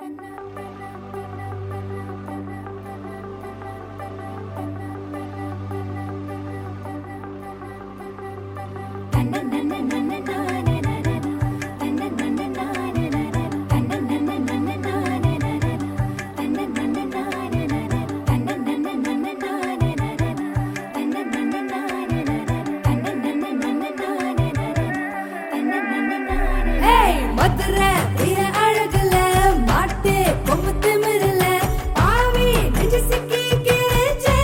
ஏய் மதுரை வீர அழகுல மாட்டு கொம்பு திமிருல ஆவி நெஞ்சு சிக்கி கிழிச்சே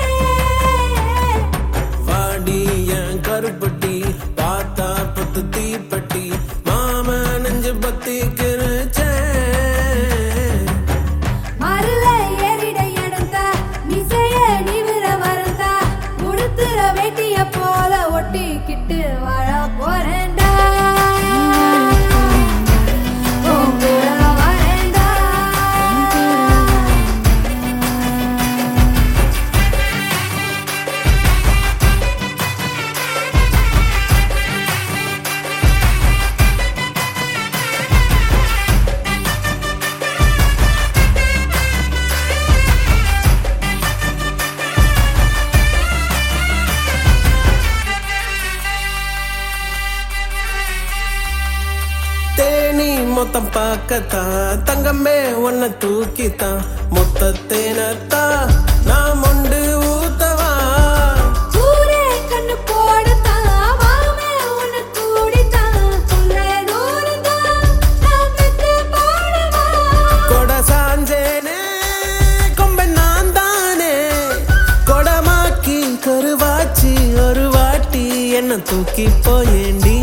வாடி என் கருப்பட்டி பார்த்தா பத்து தீப்பட்டி மாம நெஞ்சு பத்தி கிருச்சேன் மருள ஏறிட எடுத்தா மிசைய நிமிர மறந்தா உடுத்துற வேட்டிய போல ஒட்டிக்கிட்டு வாழ போறேன்டா உன் கூட வரேன்டா தேனி மொத்தம் பார்க்கத்தான் தங்கமே உன்னை தூக்கித்தான் மொத்த தேனத்தான் நான் மொண்டு ஊத்தவா ஊரே கண்ணு போடத்தான் மாமே உன்னை கூடித்தான் சொல்ற தூரத்தான் நான் பெத்து போடவா கொட சாஞ்சேனே கொம்ப நான் தானே கொடமாக்கி கருவாச்சி ஒரு வாட்டி என்ன தூக்கி போயேண்டி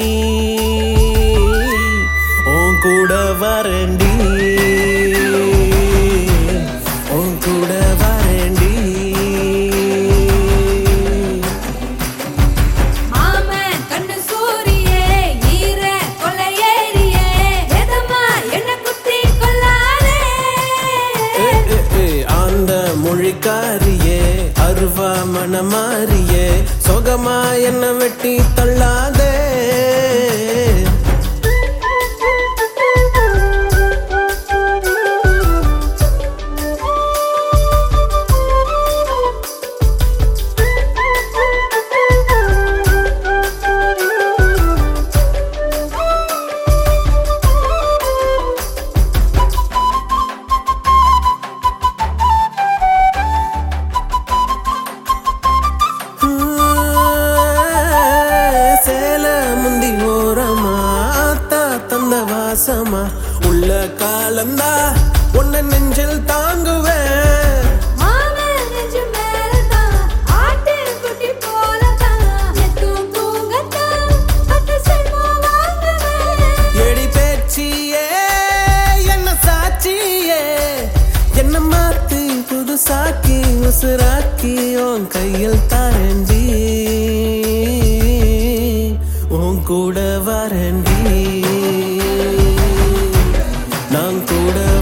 உன் கூட வரேண்டி உன் கூட வரேண்டி மாமன் கண்ணு சூரியே ஈர கொள்ளையேறியே எதமா என்ன குத்தி கொள்ளாதே ஏ, ஏ, ஏ, ஆந்த மொழிக்காரியே அருவா மனமாரியே சொகமா என்ன வெட்டி தள்ளாதே சேல முந்தி ஓரமா ஆத்தா தந்த வாசமா உள்ள காலந்தா உன்னை நெஞ்சில் தாங்குவேன் மாமன் நெஞ்சு மேலதான் ஆட்டு குட்டி போலதான் எத்தும் தூங்கத்தான் பத்து செல்வம் வாங்குவேன் எடி பேச்சியே என்ன சாட்சியே என்ன மாத்தி புதுசாக்கி உசுராக்கி உன் கையில் தரண்டி உன் கூட வரண்டி நான் கூட